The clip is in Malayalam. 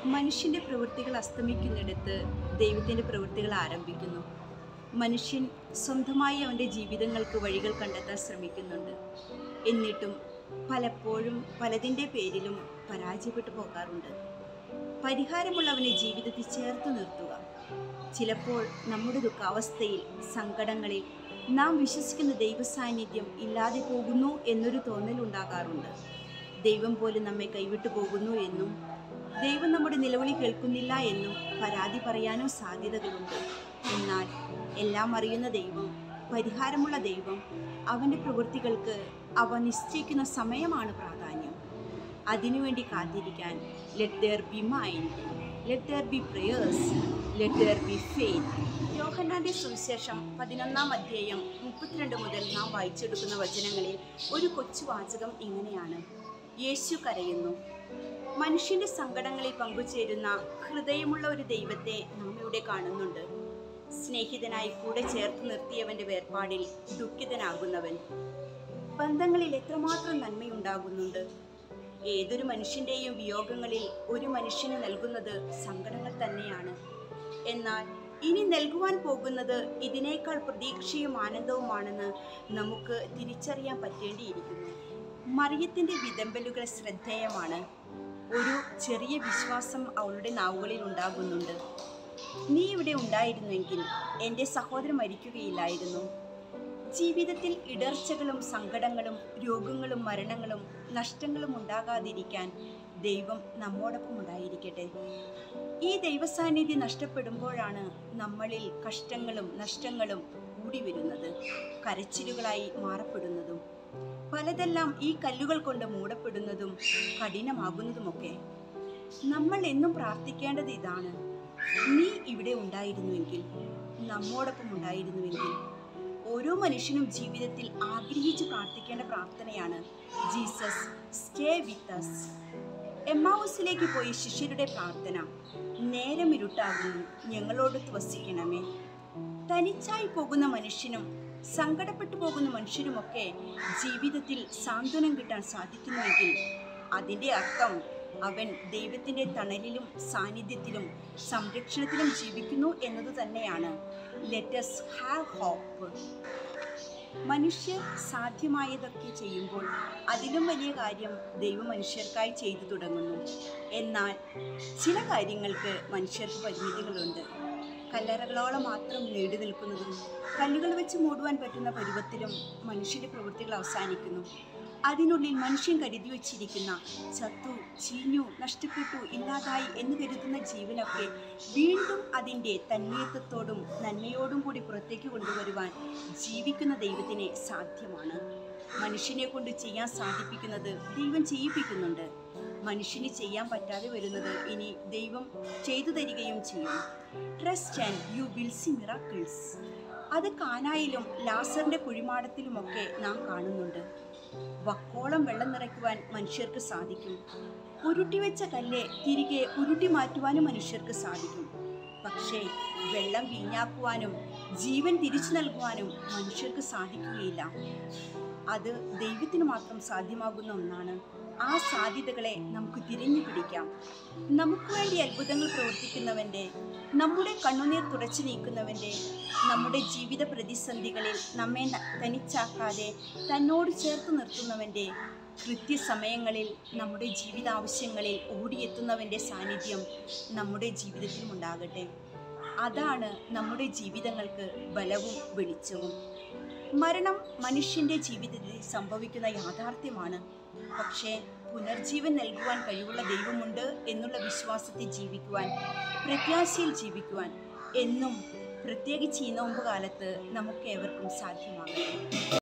മനുഷ്യന്റെ പ്രവൃത്തികൾ അസ്തമിക്കുന്നിടത്ത് ദൈവത്തിന്റെ പ്രവൃത്തികൾ ആരംഭിക്കുന്നു മനുഷ്യൻ സ്വന്തമായി അവൻ്റെ ജീവിതങ്ങൾക്ക് വഴികൾ കണ്ടെത്താൻ ശ്രമിക്കുന്നുണ്ട് എന്നിട്ടും പലപ്പോഴും പലതിൻ്റെ പേരിലും പരാജയപ്പെട്ടു പോകാറുണ്ട് പരിഹാരമുള്ളവനെ ജീവിതത്തിൽ ചേർത്ത് നിർത്തുക ചിലപ്പോൾ നമ്മുടെ ദുഃഖാവസ്ഥയിൽ സങ്കടങ്ങളിൽ നാം വിശ്വസിക്കുന്ന ദൈവസാന്നിധ്യം ഇല്ലാതെ പോകുന്നു എന്നൊരു തോന്നലുണ്ടാകാറുണ്ട് ദൈവം പോലും നമ്മെ കൈവിട്ടു പോകുന്നു എന്നും ദൈവം നമ്മുടെ നിലവിളി കേൾക്കുന്നില്ല എന്നും പരാതി പറയാനും സാധ്യതകളുണ്ട് എന്നാൽ എല്ലാം അറിയുന്ന ദൈവം പരിഹാരമുള്ള ദൈവം അവൻ്റെ പ്രവൃത്തികൾക്ക് അവ നിശ്ചയിക്കുന്ന സമയമാണ് പ്രാധാന്യം അതിനുവേണ്ടി കാത്തിരിക്കാൻ let there be mind let there be prayers let there be faith യോഹന്നാന്റെ സുവിശേഷം പതിനൊന്നാം അധ്യായം മുപ്പത്തിരണ്ട് മുതൽ നാം വായിച്ചെടുക്കുന്ന വചനങ്ങളിൽ ഒരു കൊച്ചു വാചകം ഇങ്ങനെയാണ് യേശു കരയുന്നു മനുഷ്യന്റെ സങ്കടങ്ങളിൽ പങ്കുചേരുന്ന ഹൃദയമുള്ള ഒരു ദൈവത്തെ നാം ഇവിടെ കാണുന്നുണ്ട് സ്നേഹിതനായി കൂടെ ചേർത്ത് നിർത്തിയവന്റെ വേർപാടിൽ ദുഃഖിതനാകുന്നവൻ ബന്ധങ്ങളിൽ എത്രമാത്രം നന്മയുണ്ടാകുന്നുണ്ട് ഏതൊരു മനുഷ്യന്റെയും വിയോഗങ്ങളിൽ ഒരു മനുഷ്യന് നൽകുന്നത് സങ്കടങ്ങൾ തന്നെയാണ് എന്നാൽ ഇനി നൽകുവാൻ പോകുന്നത് ഇതിനേക്കാൾ പ്രതീക്ഷയും ആനന്ദവുമാണെന്ന് നമുക്ക് തിരിച്ചറിയാൻ പറ്റേണ്ടിയിരിക്കുന്നു മറിയത്തിന്റെ വിതമ്പലുകൾ ശ്രദ്ധേയമാണ് ഒരു ചെറിയ വിശ്വാസം അവളുടെ നാവുകളിൽ ഉണ്ടാകുന്നുണ്ട് നീ ഇവിടെ ഉണ്ടായിരുന്നെങ്കിൽ എൻ്റെ സഹോദരൻ മരിക്കുകയില്ലായിരുന്നു ജീവിതത്തിൽ ഇടർച്ചകളും സങ്കടങ്ങളും രോഗങ്ങളും മരണങ്ങളും നഷ്ടങ്ങളും ഉണ്ടാകാതിരിക്കാൻ ദൈവം നമ്മോടൊപ്പം ഉണ്ടായിരിക്കട്ടെ ഈ ദൈവസാന്നിധ്യം നഷ്ടപ്പെടുമ്പോഴാണ് നമ്മളിൽ കഷ്ടങ്ങളും നഷ്ടങ്ങളും കൂടി വരുന്നത് കരച്ചിലുകളായി മാറപ്പെടുന്നതും പലതെല്ലാം ഈ കല്ലുകൾ കൊണ്ട് മൂടപ്പെടുന്നതും കഠിനമാകുന്നതുമൊക്കെ നമ്മൾ എന്നും പ്രാർത്ഥിക്കേണ്ടത് ഇതാണ് നീ ഇവിടെ ഉണ്ടായിരുന്നുവെങ്കിൽ നമ്മോടൊപ്പം ഉണ്ടായിരുന്നുവെങ്കിൽ ഓരോ മനുഷ്യനും ജീവിതത്തിൽ ആഗ്രഹിച്ച് പ്രാർത്ഥിക്കേണ്ട പ്രാർത്ഥനയാണ് ജീസസ് സ്റ്റേ വിത്ത് അസ് എമ്മാവൂസിലേക്ക് പോയി ശിഷ്യരുടെ പ്രാർത്ഥന നേരം ഇരുട്ടാകുന്നു ഞങ്ങളോട് വസിക്കണമേ തനിച്ചായി പോകുന്ന മനുഷ്യനും സങ്കടപ്പെട്ടു പോകുന്ന മനുഷ്യരുമൊക്കെ ജീവിതത്തിൽ സാന്ത്വനം കിട്ടാൻ സാധിക്കുന്നുവെങ്കിൽ അതിൻ്റെ അർത്ഥം അവൻ ദൈവത്തിൻ്റെ തണലിലും സാന്നിധ്യത്തിലും സംരക്ഷണത്തിലും ജീവിക്കുന്നു എന്നത് തന്നെയാണ് ലെറ്റസ് ഹാവ് ഹോപ്പ് മനുഷ്യർ സാധ്യമായതൊക്കെ ചെയ്യുമ്പോൾ അതിലും വലിയ കാര്യം ദൈവം മനുഷ്യർക്കായി ചെയ്തു തുടങ്ങുന്നു എന്നാൽ ചില കാര്യങ്ങൾക്ക് മനുഷ്യർക്ക് പരിമിതികളുണ്ട് കല്ലറകളോളം മാത്രം നീണ്ടു നിൽക്കുന്നതും കല്ലുകൾ വെച്ച് മൂടുവാൻ പറ്റുന്ന പരുവത്തിലും മനുഷ്യന്റെ പ്രവൃത്തികൾ അവസാനിക്കുന്നു അതിനുള്ളിൽ മനുഷ്യൻ കരുതി വച്ചിരിക്കുന്ന ചത്തു ചീഞ്ഞു നഷ്ടപ്പെട്ടു ഇല്ലാതായി എന്ന് കരുതുന്ന ജീവനൊക്കെ വീണ്ടും അതിൻ്റെ തന്മയത്വത്തോടും നന്മയോടും കൂടി പുറത്തേക്ക് കൊണ്ടുവരുവാൻ ജീവിക്കുന്ന ദൈവത്തിന് സാധ്യമാണ് മനുഷ്യനെ കൊണ്ട് ചെയ്യാൻ സാധിപ്പിക്കുന്നത് ദൈവം ചെയ്യിപ്പിക്കുന്നുണ്ട് മനുഷ്യന് ചെയ്യാൻ പറ്റാതെ വരുന്നത് ഇനി ദൈവം ചെയ്തു തരികയും ചെയ്യും trust and you will see miracles അത് കാനായിലും ലാസറിന്റെ കുഴിമാടത്തിലുമൊക്കെ നാം കാണുന്നുണ്ട് വക്കോളം വെള്ളം നിറയ്ക്കുവാൻ മനുഷ്യർക്ക് സാധിക്കും ഉരുട്ടിവെച്ച കല്ല് തിരികെ ഉരുട്ടി മാറ്റുവാനും മനുഷ്യർക്ക് സാധിക്കും പക്ഷേ വെള്ളം വീഞ്ഞാക്കുവാനും ജീവൻ തിരിച്ചു നൽകുവാനും മനുഷ്യർക്ക് സാധിക്കുകയില്ല അത് ദൈവത്തിന് മാത്രം സാധ്യമാകുന്ന ഒന്നാണ് ആ സാധ്യതകളെ നമുക്ക് തിരിഞ്ഞു പിടിക്കാം നമുക്ക് വേണ്ടി അത്ഭുതങ്ങൾ പ്രവർത്തിക്കുന്നവൻ്റെ നമ്മുടെ കണ്ണുനീർ തുടച്ചു നീക്കുന്നവൻ്റെ നമ്മുടെ ജീവിത പ്രതിസന്ധികളിൽ നമ്മെ ന- തനിച്ചാക്കാതെ തന്നോട് ചേർത്ത് നിർത്തുന്നവൻ്റെ കൃത്യസമയങ്ങളിൽ നമ്മുടെ ജീവിതാവശ്യങ്ങളിൽ ഓടിയെത്തുന്നവൻ്റെ സാന്നിധ്യം നമ്മുടെ ജീവിതത്തിലും ഉണ്ടാകട്ടെ അതാണ് നമ്മുടെ ജീവിതങ്ങൾക്ക് ബലവും വെളിച്ചവും മരണം മനുഷ്യന്റെ ജീവിതത്തിൽ സംഭവിക്കുന്ന യാഥാർത്ഥ്യമാണ് പക്ഷേ പുനർജീവൻ നൽകുവാൻ കഴിവുള്ള ദൈവമുണ്ട് എന്നുള്ള വിശ്വാസത്തിൽ ജീവിക്കുവാൻ പ്രത്യാശയിൽ ജീവിക്കുവാൻ എന്നും പ്രത്യേകിച്ച് ഈ നോമ്പ് കാലത്ത് നമുക്ക് ഏവർക്കും സാധ്യമാകട്ടെ